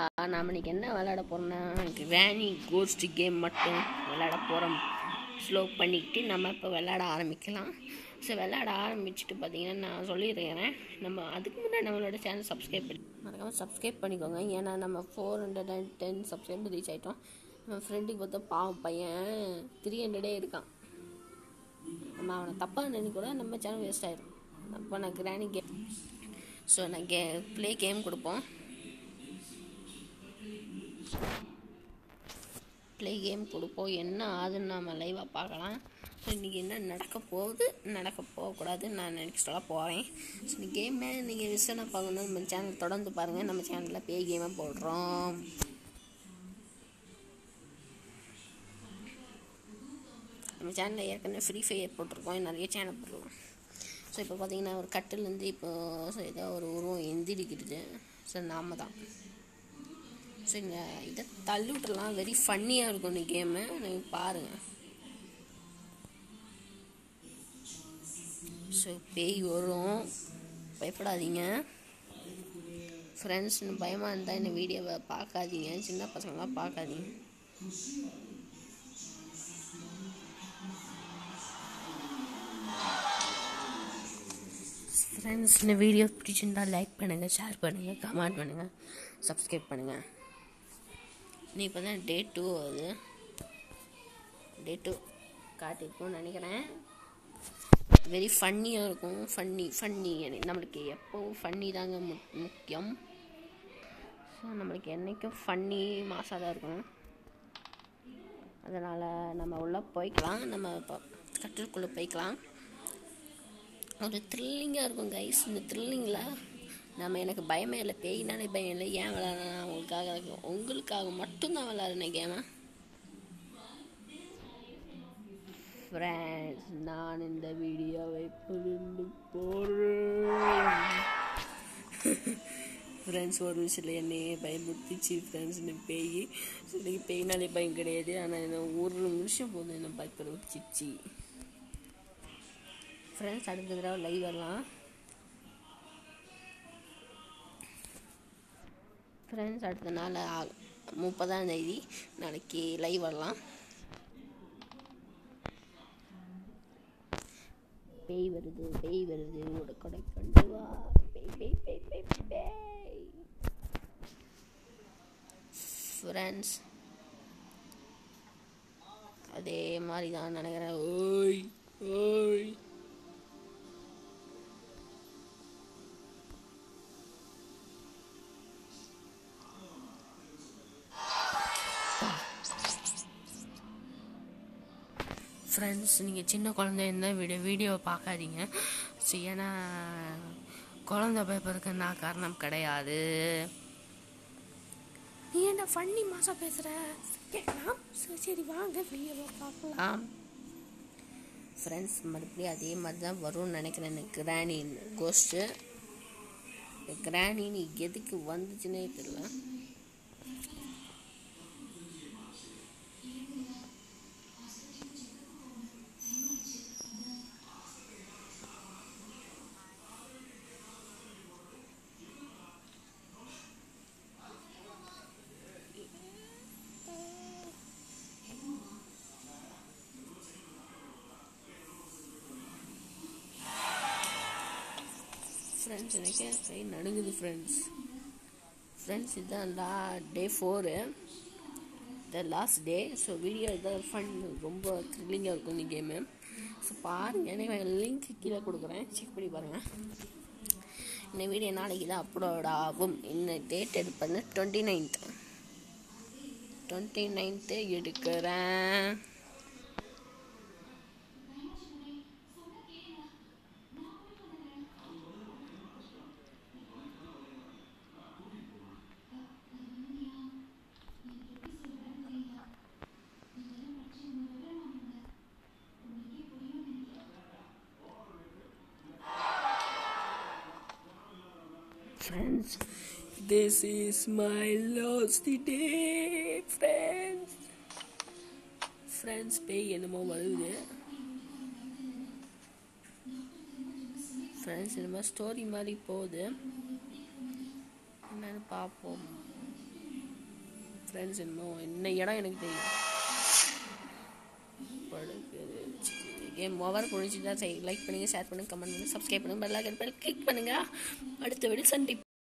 நாம் இன்னைக்கு என்ன விளையாட போகிறோம்னா கிராணி கோஸ்ட் கேம் மட்டும் விளையாட போகிறோம் ஸ்லோ பண்ணிக்கிட்டு நம்ம இப்போ விளையாட ஆரம்பிக்கலாம் ஸோ விளையாட ஆரம்பிச்சுட்டு பார்த்தீங்கன்னா நான் சொல்லிடுறேன் நம்ம அதுக்கு முன்னாடி நம்மளோட சேனல் சப்ஸ்கிரைப் பண்ணி மறக்காமல் சப்ஸ்கிரைப் பண்ணிக்கோங்க ஏன்னா நம்ம four hundred and ten subscriber reach ஆகிட்டோம் நம்ம ஃப்ரெண்டுக்கு பார்த்தா பாவம் பையன் த்ரீ ஹண்ட்ரடே இருக்கான் நம்ம அவனை தப்பாக நினைக்க கூட நம்ம சேனல் வேஸ்ட் ஆயிடும் அப்போ நான் கிராணி கேம் ஸோ நான் கே ப்ளே கேம் கொடுப்போம் ப்ளே கேம் கொடுப்போம் என்ன ஆகுதுன்னு நம்ம லைவாக பார்க்கலாம் ஸோ இன்றைக்கி என்ன நடக்க போகுது நடக்க போகக்கூடாது நான் நெக்ஸ்டெல்லாம் போகிறேன் ஸோ இந்த கேமை நீங்கள் விசனாக பார்க்கணும் நம்ம சேனல் தொடர்ந்து பாருங்கள் நம்ம சேனலில் பே கேமாக போடுறோம் நம்ம சேனலில் ஏற்கனவே ஃப்ரீ ஃபயர் போட்டிருக்கோம் நிறைய சேனல் போட்டிருக்கோம் ஸோ இப்போ பார்த்தீங்கன்னா ஒரு கட்டிலேருந்து இப்போ ஸோ ஏதோ ஒரு உருவம் எந்திரிக்கிறது ஸோ நாம தான் ஸோ இந்த இதை தள்ளி விட்டுலாம் வெரி ஃபன்னியாக இருக்கும் இந்த கேமு நீங்கள் பாருங்கள் ஸோ பேய் வரும் பயப்படாதீங்க ஃப்ரெண்ட்ஸ்னு பயமாக இருந்தால் இந்த வீடியோவை பார்க்காதீங்க சின்ன பசங்களாம் பார்க்காதீங்க ஃப்ரெண்ட்ஸ் இந்த வீடியோ பிடிச்சிருந்தா லைக் பண்ணுங்கள் ஷேர் பண்ணுங்கள் கமெண்ட் பண்ணுங்கள் சப்ஸ்கிரைப் பண்ணுங்கள் நீ இப்போ தான் டே டூ அது டே டூ காட்டியிருக்கும்னு நினைக்கிறேன் வெரி ஃபன்னியாக இருக்கும் ஃபன்னி ஃபன்னி நம்மளுக்கு எப்போவும் ஃபன்னி தாங்க மு முக்கியம் ஸோ நம்மளுக்கு என்றைக்கும் ஃபன்னி மாசாக தான் இருக்கும் அதனால் நம்ம உள்ளே போய்க்கலாம் நம்ம இப்போ கட்டிலுக்குள்ளே போய்க்கலாம் ஒரு த்ரில்லிங்காக இருக்கும் கைஸ் இந்த த்ரில்லிங்கில் நம்ம எனக்கு பயமே இல்லை பேய்னாலே பயம் இல்லை ஏன் விளாட்றேன் உங்களுக்காக உங்களுக்காக மட்டும்தான் விளாட்றேன் கேமை ஃப்ரெண்ட்ஸ் நான் இந்த வீடியோவை புரிந்து போகிறேன் ஃப்ரெண்ட்ஸ் ஒரு விஷயத்தில் என்னையே பயமுறுத்திச்சு ஃப்ரெண்ட்ஸ் இந்த பேய் சொல்லி பேய்னாலே பயம் கிடையாது ஆனால் என்ன ஒரு நிமிஷம் போதும் என்ன பயப்பட வச்சிச்சு ஃப்ரெண்ட்ஸ் அடுத்த தடவை லைவ் வரலாம் ஃப்ரெண்ட்ஸ் அடுத்த நாள் முப்பதாம் தேதி நாளைக்கு லைவ் வரலாம் பேய் வருது பேய் வருது உங்களோட கொடை கொண்டு வா பேய் பேய் பேய் பேய் பேய் ஃப்ரெண்ட்ஸ் அதே மாதிரி தான் நினைக்கிறேன் ஓய் ஓய் ஃப்ரெண்ட்ஸ் நீங்கள் சின்ன குழந்தை இருந்தால் வீடியோ வீடியோவை பார்க்காதீங்க ஸோ ஏன்னா குழந்த பேப்பருக்கு நான் காரணம் கிடையாது நீ என்ன ஃபன்னி மாசா பேசுகிற கேட்கலாம் சரி வாங்க வீடியோவை பார்க்கலாம் ஃப்ரெண்ட்ஸ் மறுபடியும் அதே மாதிரி தான் வரும்னு நினைக்கிறேன் எனக்கு கிராணி கோஸ்ட்டு கிராணின்னு எதுக்கு வந்துச்சுன்னே தெரியல ஃப்ரெண்ட்ஸ் எனக்கு கை நடுங்குது ஃப்ரெண்ட்ஸ் ஃப்ரெண்ட்ஸ் இதுதான் லா day four the last day so video இதான் ஃபன் ரொம்ப த்ரில்லிங்காக இருக்கும் இந்த கேமு ஸோ பாருங்கள் எனக்கு லிங்க் கீழே கொடுக்குறேன் செக் பண்ணி பாருங்கள் இந்த வீடியோ நாளைக்கு தான் அப்லோட் ஆகும் இந்த டேட் எடுப்பது டுவெண்ட்டி நைன்த் டுவெண்ட்டி நைன்த்து எடுக்கிறேன் friends. This is my last day, friends. Friends பேய் என்னமோ வருது ஃப்ரெண்ட்ஸ் என்னமோ ஸ்டோரி மாதிரி போகுது என்னன்னு பார்ப்போம் ஃப்ரெண்ட்ஸ் இன்னும் என்ன இடம் எனக்கு தெரியும் கேம் ஓவர் புரிஞ்சுதான் சரி லைக் பண்ணுங்கள் ஷேர் பண்ணுங்கள் கமெண்ட் பண்ணுங்கள் சப்ஸ்கிரைப் பண்ணுங்கள் பெல் ஐக்கன் பெல் கிளிக் பண்ணுங்கள் அடுத்த வீடியோ சந்திப்போம்